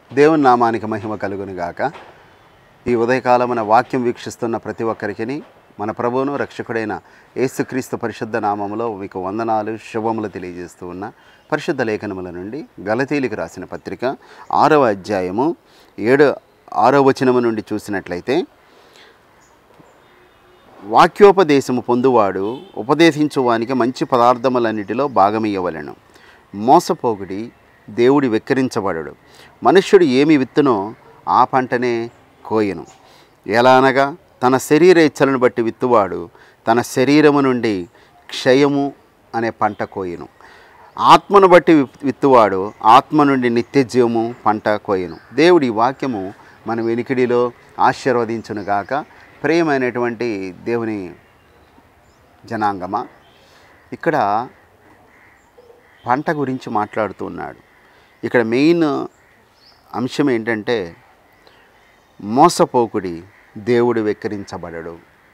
దేవుని నామానికి మహిమ కలుగును గాక ఈ ఉదయకాలమున వాక్యం వీక్షిస్తున్న ప్రతి ఒక్కరికి మన ప్రభువును రక్షకుడైన యేసుక్రీస్తు పరిశుద్ధ నామములో మీకు వందనాలు శుభములు తెలియజేస్తూ ఉన్న పరిశుద్ధ లేఖనముల నుండి గలతీలికి రాసిన పత్రిక ఆరవ అధ్యాయము ఏడు ఆరో వచనము నుండి చూసినట్లయితే వాక్యోపదేశము పొందువాడు ఉపదేశించువానికి మంచి పదార్థములన్నిటిలో భాగమియ్యవలెను మోసపోగుడి దేవుడి వెక్కిరించబడడు మనుష్యుడు ఏమి విత్తునో ఆ పంటనే కోయను ఎలా అనగా తన శరీర ఇచ్చలను బట్టి విత్తువాడు తన శరీరము నుండి క్షయము అనే పంట కోయను ఆత్మను బట్టి విత్- విత్తువాడు ఆత్మ నుండి నిత్యజీవము పంట కోయను దేవుడి వాక్యము మన వెనికిడిలో ఆశీర్వదించునుగాక ప్రియమైనటువంటి దేవుని జనాంగమా ఇక్కడ పంట గురించి మాట్లాడుతూ ఉన్నాడు ఇక్కడ మెయిన్ అంశం ఏంటంటే మోసపోకుడి దేవుడు వెక్కిరించబడడు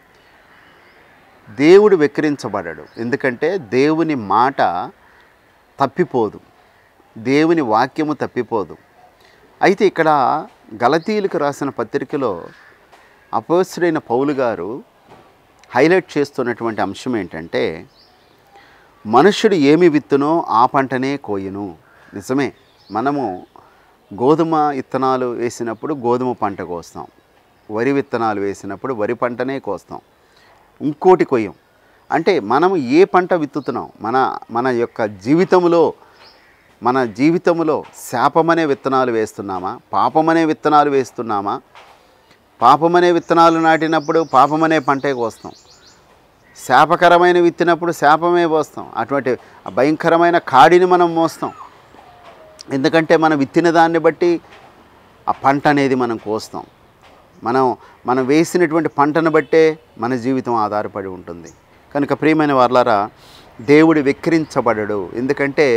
దేవుడు వెక్కిరించబడడు ఎందుకంటే దేవుని మాట తప్పిపోదు దేవుని వాక్యము తప్పిపోదు అయితే ఇక్కడ గలతీలకు రాసిన పత్రికలో అపోస్తుడైన పౌలు గారు హైలైట్ చేస్తున్నటువంటి అంశం ఏంటంటే మనుష్యుడు ఏమి విత్తునో ఆ పంటనే కోయును నిజమే మనము గోధుమ విత్తనాలు వేసినప్పుడు గోధుమ పంట కోస్తాం వరి విత్తనాలు వేసినప్పుడు వరి పంటనే కోస్తాం ఇంకోటి కొయ్యం అంటే మనం ఏ పంట విత్తుతున్నాం మన మన యొక్క జీవితంలో మన జీవితంలో శాపమనే విత్తనాలు వేస్తున్నామా పాపమనే విత్తనాలు వేస్తున్నామా పాపమనే విత్తనాలు నాటినప్పుడు పాపమనే పంటే కోస్తాం శాపకరమైన విత్తినప్పుడు శాపమే పోస్తాం అటువంటి ఆ భయంకరమైన కాడిని మనం మోస్తాం ఎందుకంటే మనం విత్తిన దాన్ని బట్టి ఆ పంట అనేది మనం కోస్తాం మనం మనం వేసినటువంటి పంటను బట్టే మన జీవితం ఆధారపడి ఉంటుంది కనుక ప్రియమైన వాళ్ళారా దేవుడు వెక్కిరించబడడు ఎందుకంటే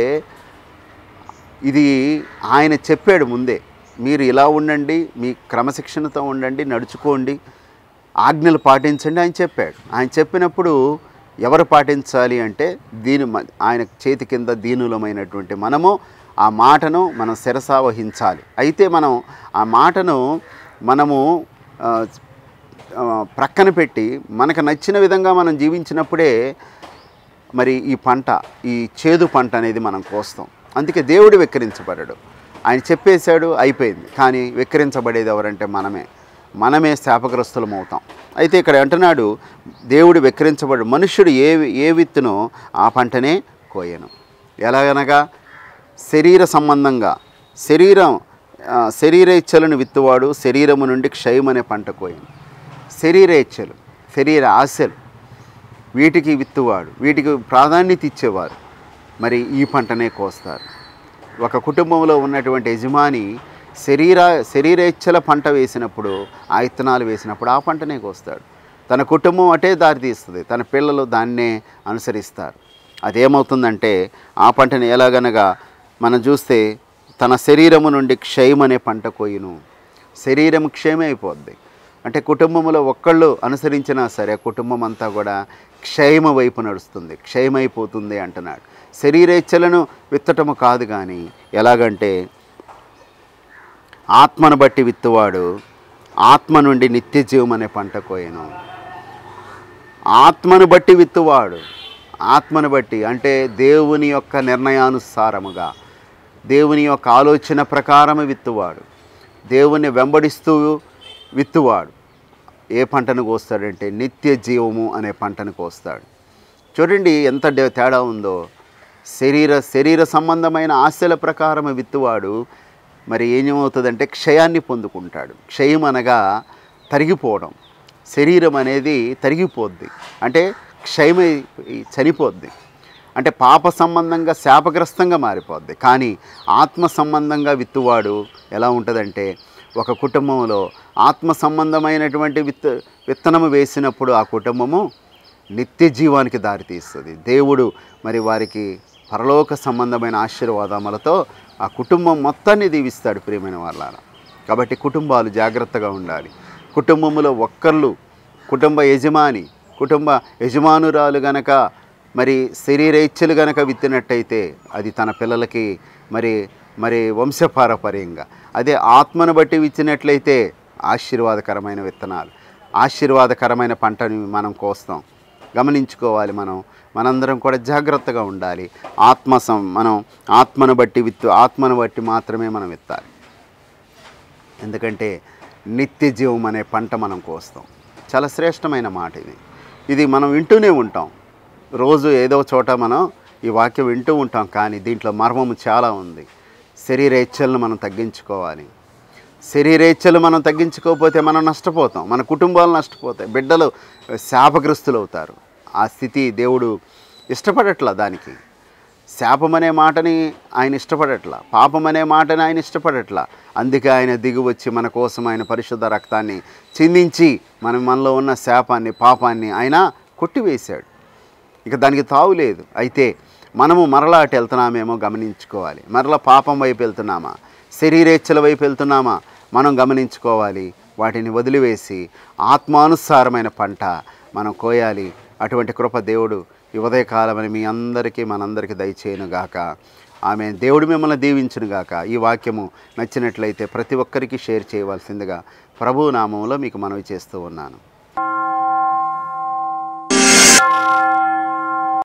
ఇది ఆయన చెప్పాడు ముందే మీరు ఇలా ఉండండి మీ క్రమశిక్షణతో ఉండండి నడుచుకోండి ఆజ్ఞలు పాటించండి ఆయన చెప్పాడు ఆయన చెప్పినప్పుడు ఎవరు పాటించాలి అంటే దీని మ- ఆయన చేతి కింద దీనులమైనటువంటి మనము ఆ మాటను మనం శిరసా వహించాలి అయితే మనం ఆ మాటను మనము ఆ, ఆ, ప్రక్కన పెట్టి మనకు నచ్చిన విధంగా మనం జీవించినప్పుడే మరి ఈ పంట ఈ చేదు పంట అనేది మనం కోస్తాం అందుకే దేవుడు వెక్కిరించబడడు ఆయన చెప్పేశాడు అయిపోయింది కానీ వెక్కిరించబడేది ఎవరంటే మనమే మనమే శాపగ్రస్తులం అవుతాం అయితే ఇక్కడ అంటున్నాడు దేవుడు వెక్కిరించబడు మనుష్యుడు ఏ ఏ విత్తునో ఆ పంటనే కోయను ఎలాగనగా శరీర సంబంధంగా శరీరం ఆ, శరీర ఇచ్చలను విత్తువాడు శరీరము నుండి క్షయం అనే పంట కోయను శరీర ఇచ్చలు శరీర ఆశలు వీటికి విత్తువాడు వీటికి ప్రాధాన్యత ఇచ్చేవారు మరి ఈ పంటనే కోస్తారు ఒక కుటుంబంలో ఉన్నటువంటి యజమాని శరీర శరీరేచ్ఛల పంట వేసినప్పుడు ఆ ఇత్తనాలు వేసినప్పుడు ఆ పంటనే కోస్తాడు తన కుటుంబం అటే దారి తీస్తుంది తన పిల్లలు దాన్నే అనుసరిస్తారు అదేమవుతుందంటే ఆ పంటని ఎలాగనగా మనం చూస్తే తన శరీరము నుండి క్షయం అనే పంట కోయును శరీరం క్షయమైపోద్ది అంటే కుటుంబంలో ఒక్కళ్ళు అనుసరించినా సరే కుటుంబం అంతా కూడా క్షయమ వైపు నడుస్తుంది క్షయమైపోతుంది అంటున్నాడు శరీరేచ్ఛలను విత్తటము కాదు కానీ ఎలాగంటే ఆత్మను బట్టి విత్తువాడు ఆత్మ నుండి నిత్య జీవం అనే పంట కోయను ఆత్మను బట్టి విత్తువాడు ఆత్మను బట్టి అంటే దేవుని యొక్క నిర్ణయానుసారముగా దేవుని యొక్క ఆలోచన ప్రకారము విత్తువాడు దేవుని వెంబడిస్తూ విత్తువాడు ఏ పంటను కోస్తాడంటే నిత్య జీవము అనే పంటను కోస్తాడు చూడండి ఎంత డే- తేడా ఉందో శరీర శరీర సంబంధమైన ఆశల ప్రకారం విత్తువాడు మరి ఏమవుతుందంటే క్షయాన్ని పొందుకుంటాడు క్షయం అనగా తరిగిపోవడం శరీరం అనేది తరిగిపోద్ది అంటే క్షయమై చనిపోద్ది అంటే పాప సంబంధంగా శాపగ్రస్తంగా మారిపోద్ది కానీ ఆత్మ సంబంధంగా విత్తువాడు ఎలా ఉంటుందంటే ఒక కుటుంబంలో ఆత్మ సంబంధమైనటువంటి విత్ విత్తనము వేసినప్పుడు ఆ కుటుంబము నిత్య జీవానికి దారితీస్తుంది దేవుడు మరి వారికి పరలోక సంబంధమైన ఆశీర్వాదములతో ఆ కుటుంబం మొత్తాన్ని దీవిస్తాడు ప్రియమైన వాళ్ళ కాబట్టి కుటుంబాలు జాగ్రత్తగా ఉండాలి కుటుంబంలో ఒక్కళ్ళు కుటుంబ యజమాని కుటుంబ యజమానురాలు గనక మరి శరీరేచ్ఛలు గనక విత్తినట్టయితే అది తన పిల్లలకి మరి మరి వంశపారపర్యంగా అదే ఆత్మను బట్టి ఇచ్చినట్లయితే ఆశీర్వాదకరమైన విత్తనాలు ఆశీర్వాదకరమైన పంటని మనం కోస్తాం గమనించుకోవాలి మనం మనందరం కూడా జాగ్రత్తగా ఉండాలి ఆత్మ సం మనం ఆత్మను బట్టి విత్తు ఆత్మను బట్టి మాత్రమే మనం విత్తాలి ఎందుకంటే నిత్య జీవం అనే పంట మనం కోస్తాం చాలా శ్రేష్టమైన మాట ఇది ఇది మనం వింటూనే ఉంటాం రోజు ఏదో చోట మనం ఈ వాక్యం వింటూ ఉంటాం కానీ దీంట్లో మర్మము చాలా ఉంది శరీరేచ్ఛలను మనం తగ్గించుకోవాలి శరీరేచ్ఛలు మనం తగ్గించుకోకపోతే మనం నష్టపోతాం మన కుటుంబాలు నష్టపోతాయి బిడ్డలు శాపగ్రస్తులు అవుతారు ఆ స్థితి దేవుడు ఇష్టపడట్లా దానికి శాపం అనే మాటని ఆయన ఇష్టపడట్లా పాపం అనే మాటని ఆయన ఇష్టపడట్లా అందుకే ఆయన దిగి వచ్చి మన కోసం ఆయన పరిశుద్ధ రక్తాన్ని చిందించి మన మనలో ఉన్న శాపాన్ని పాపాన్ని ఆయన కొట్టివేశాడు ఇక దానికి తావు లేదు అయితే మనము మరలా అటు వెళ్తున్నామేమో గమనించుకోవాలి మరలా పాపం వైపు వెళ్తున్నామా శరీరేచ్ఛల వైపు వెళ్తున్నామా మనం గమనించుకోవాలి వాటిని వదిలివేసి ఆత్మానుసారమైన పంట మనం కోయాలి అటువంటి కృప దేవుడు ఈ ఉదయకాలమని మీ అందరికీ మనందరికీ దయచేయను గాక ఆమె దేవుడు మిమ్మల్ని దీవించును గాక ఈ వాక్యము నచ్చినట్లయితే ప్రతి ఒక్కరికి షేర్ చేయవలసిందిగా ప్రభువు నామంలో మీకు మనవి చేస్తూ ఉన్నాను